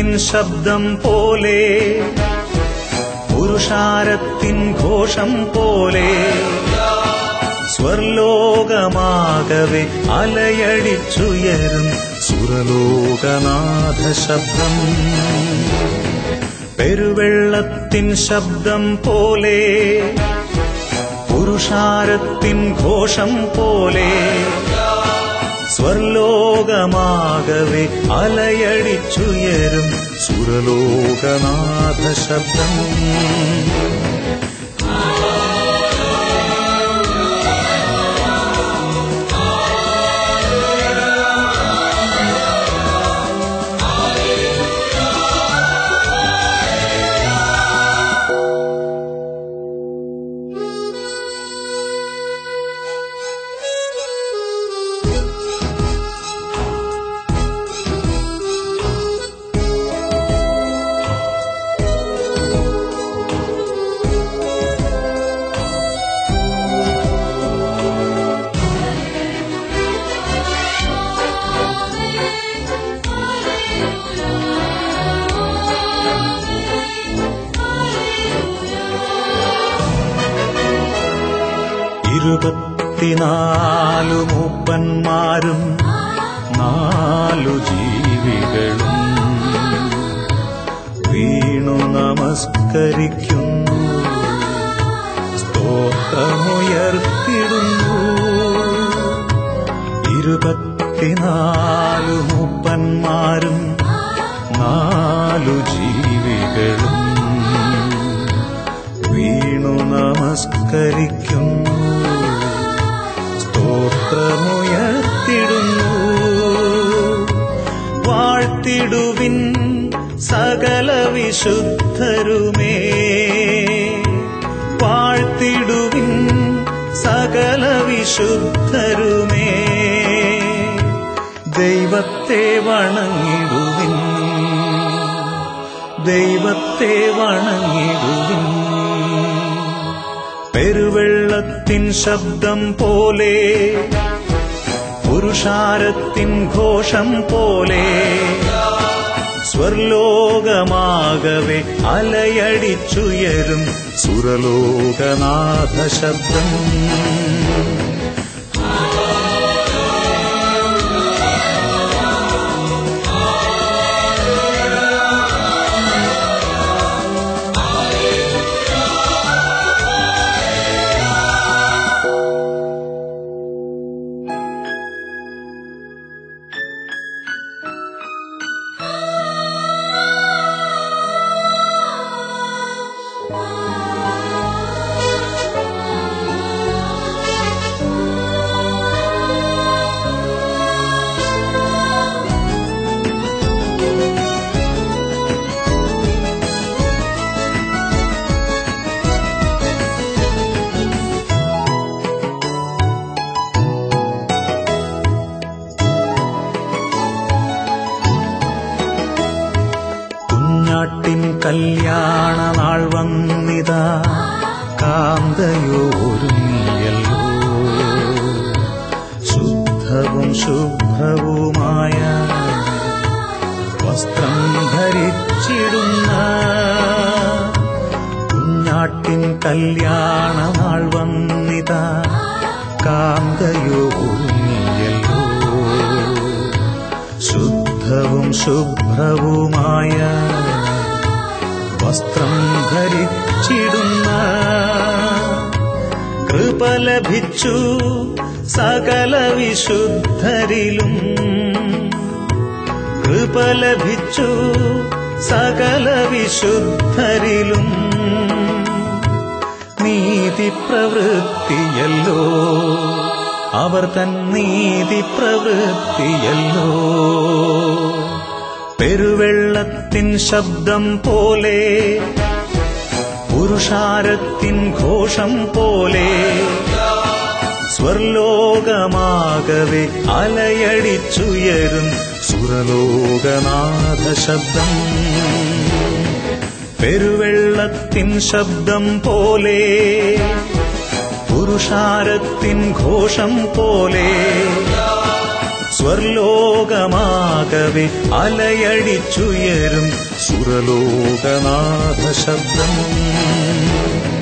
പെരുവെള്ളത്തിൻ ശബ്ദം പോലെ പുരുഷാരത്തിൻ ഘോഷം പോലെ സ്വർലോകമാകവെ അലയടിച്ചുയരും സുരലോകനാഥ ശബ്ദം പെരുവെള്ളത്തിൻ ശബ്ദം പോലെ പുരുഷാരത്തിൻ ഘോഷം പോലെ സ്വർലോകമാകവെ അലയടിച്ചുയരും സുരലോകനാഥ ശബ്ദം ഇരുപത്തിനാലു മൂപ്പന്മാരും നാലു ജീവികളും വീണു നമസ്കരിക്കുന്നു സ്തോത്രമുയർത്തിടുന്നു ഇരുപത്തിനാലു മൂപ്പന്മാരും നാലു ജീവികളും വീണു നമസ്കരിക്കുന്നു സ്തോത്രമുയർത്തിടുന്നു വാഴ്ത്തിടുവിൻ സകല വിശുദ്ധരുമേ വാഴ്ത്തിടുവിൻ സകല വിശുദ്ധരുമേ ദൈവത്തെ വണങ്ങിടുവിൻ ദൈവത്തെ വണങ്ങിടുവിൻ പെരുവെള്ളത്തിൻ ശബ്ദം പോലെ പുരുഷാരത്തിൻ ഘോഷം പോലെ സ്വർലോകമാകവെ അലയടിച്ചുയരും സുരലോകനാഥ ശബ്ദം കുഞ്ഞാട്ടിൻ കല്യാണ നാൾ വന്നിതാ കാന്തയോ ഒരുങ്ങിയല്ലോ ശുദ്ധവും ശുഭ്രവുമായ വസ്ത്രം ധരിച്ചിടുന്ന കുഞ്ഞാട്ടിൻ കല്യാണ നാൾ വന്നിതാ കാന്തയോ ഒരുങ്ങിയല്ലോ ശുദ്ധവും ശുഭ്രവുമായ വസ്ത്രം ധരിച്ചിടുന്ന കൃപ ലഭിച്ചു സകല വിശുദ്ധരിലും കൃപ ലഭിച്ചു സകല വിശുദ്ധരിലും നീതി പ്രവൃത്തിയല്ലോ അവർ തൻ നീതി പ്രവൃത്തിയല്ലോ പെരുവെള്ളത്തിൻ ശബ്ദം പോലെ പുരുഷാരത്തിൻ ഘോഷം പോലെ സ്വർലോകമാകവെ അലയടിച്ചുയരും സുരലോകനാഥ ശബ്ദം പെരുവെള്ളത്തിൻ ശബ്ദം പോലെ പുരുഷാരത്തിൻ ഘോഷം പോലെ സ്വർലോകമാകവെ അലയടിച്ചുയരും സുരലോകനാഥ ശബ്ദം